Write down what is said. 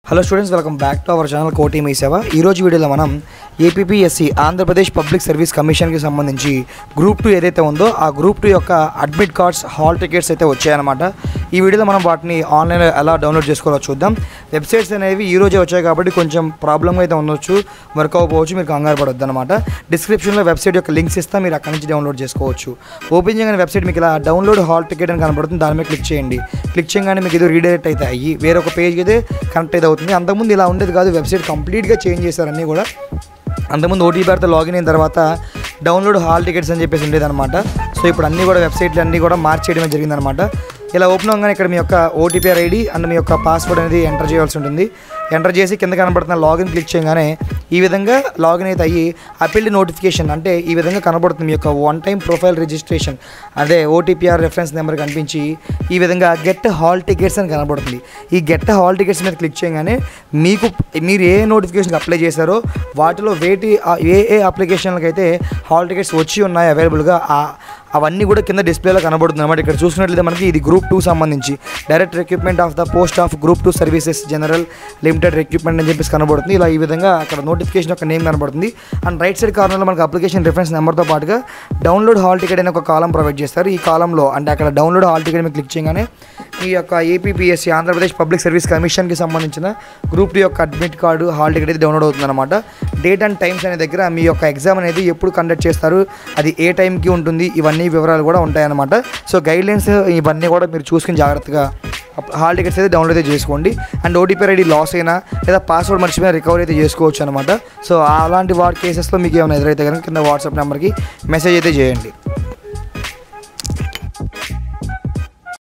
hello students welcome back to our channel Koti Mee సేవ ఈరోజు వీడియోలో మనం ఏపీపీఎస్సి ఆంధ్రప్రదేశ్ పబ్లిక్ సర్వీస్ కమిషన్కి సంబంధించి గ్రూప్ టూ ఏదైతే ఉందో ఆ గ్రూప్ టూ యొక్క అడ్మిట్ కార్డ్స్ హాల్ టికెట్స్ అయితే వచ్చాయన్నమాట ఈ వీడియోలో మనం వాటిని ఆన్లైన్లో ఎలా డౌన్లోడ్ చేసుకోవాలో చూద్దాం వెబ్సైట్స్ అనేవి ఈ రోజే వచ్చాయి కాబట్టి కొంచెం ప్రాబ్లమ్ అయితే ఉండొచ్చు వర్క్ అవ్వకపోవచ్చు మీరు కంగారు పడొద్దు అనమాట డిస్క్రిప్షన్లో వెబ్సైట్ యొక్క లింక్స్ ఇస్తా మీరు అక్కడి నుంచి డౌన్లోడ్ చేసుకోవచ్చు ఓపెన్ చేయగానే వెబ్సైట్ మీకు ఇలా డౌన్లోడ్ హాల్ టికెట్ అని కనబడుతుంది దాని మీద క్లిక్ చేయండి క్లిక్ చేయగానే మీకు ఇది రీడైరెక్ట్ అయితే అయ్యి వేరొక పేజ్కి అయితే కనెక్ట్ అయితే అవుతుంది అంతకుముందు ఇలా ఉండేది కాదు వెబ్సైట్ కంప్లీట్గా చేంజ్ చేశారు అన్నీ కూడా అంతకుముందు ఓటీపీఆర్తో లాగిన్ అయిన తర్వాత డౌన్లోడ్ హాల్ టికెట్స్ అని చెప్పేసి ఉండేదన్నమాట సో ఇప్పుడు అన్నీ కూడా వెబ్సైట్లు అన్నీ కూడా మార్చేయడమే జరిగిందనమాట ఇలా ఓపెన్ అవ్వగానే ఇక్కడ మీ యొక్క ఓటీపీఆర్ ఐడి అండ్ మీ యొక్క పాస్వర్డ్ అనేది ఎంటర్ చేయాల్సి ఉంటుంది ఎంటర్ చేసి కింద కనబడుతున్న లాగిన్ క్లిక్ చేయగానే ఈ విధంగా లాగిన్ అయితే అయ్యి అపిల్డ్ నోటిఫికేషన్ అంటే ఈ విధంగా కనబడుతుంది మీ యొక్క వన్ టైం ప్రొఫైల్ రిజిస్ట్రేషన్ అదే ఓటీపీఆర్ రెఫరెన్స్ నెంబర్ కనిపించి ఈ విధంగా గెట్ హాల్ టికెట్స్ అని కనబడుతుంది ఈ గెట్ హాల్ టికెట్స్ మీద క్లిక్ చేయగానే మీకు మీరు ఏ నోటిఫికేషన్కి అప్లై చేశారో వాటిలో వేటి ఆ- ఏ ఏ అప్లికేషన్లకు అయితే హాల్ టికెట్స్ వచ్చి ఉన్నాయి అవైలబుల్గా ఆ- అవన్నీ కూడా కింద డిస్ప్లేలో కనబడుతుంది అనమాట ఇక్కడ చూసినట్లయితే మనకి ఇది గ్రూప్ టూ సంబంధించి direct recruitment of the post of group two services general limited recruitment అని చెప్పేసి కనబడుతుంది ఇలా ఈ విధంగా అక్కడ నోటిఫికేషన్ యొక్క నేమ్ కనబడుతుంది అండ్ రైట్ సైడ్ కార్నర్లో మనకి అప్లికేషన్ రిఫరెన్స్ నెంబర్తో పాటుగా డౌన్లోడ్ హాల్ టికెట్ అనే ఒక కాలం ప్రొవైడ్ చేస్తారు ఈ కాలంలో అంటే అక్కడ డౌన్లోడ్ హాల్ టికెట్ మీద క్లిక్ చేయగానే ఈ యొక్క ఏపీపీఎస్సీ ఆంధ్రప్రదేశ్ పబ్లిక్ సర్వీస్ కమిషన్కి సంబంధించిన గ్రూప్ టూ యొక్క అడ్మిట్ కార్డు హాల్ టికెట్ అయితే డౌన్లోడ్ అవుతుందన్నమాట డేట్ అండ్ టైమ్స్ అనే దగ్గర మీ యొక్క ఎగ్జామ్ అనేది ఎప్పుడు కండక్ట్ చేస్తారు అది ఏ టైంకి ఉంటుంది ఇవన్నీ వివరాలు కూడా ఉంటాయన్నమాట సో గైడ్లైన్స్ ఇవన్నీ కూడా మీరు చూసుకుని జాగ్రత్తగా హాల్ టికెట్స్ అయితే డౌన్లోడ్ అయితే చేసుకోండి అండ్ ఓటీపీ ఐడి లాస్ అయినా లేదా పాస్వర్డ్ మర్చిపోయినా రికవరీ అయితే చేసుకోవచ్చు అనమాట సో అలాంటి వాటి కేసెస్లో మీకు ఏమైనా ఎదురైతే కనుక కింద వాట్సాప్ నెంబర్కి మెసేజ్ అయితే చేయండి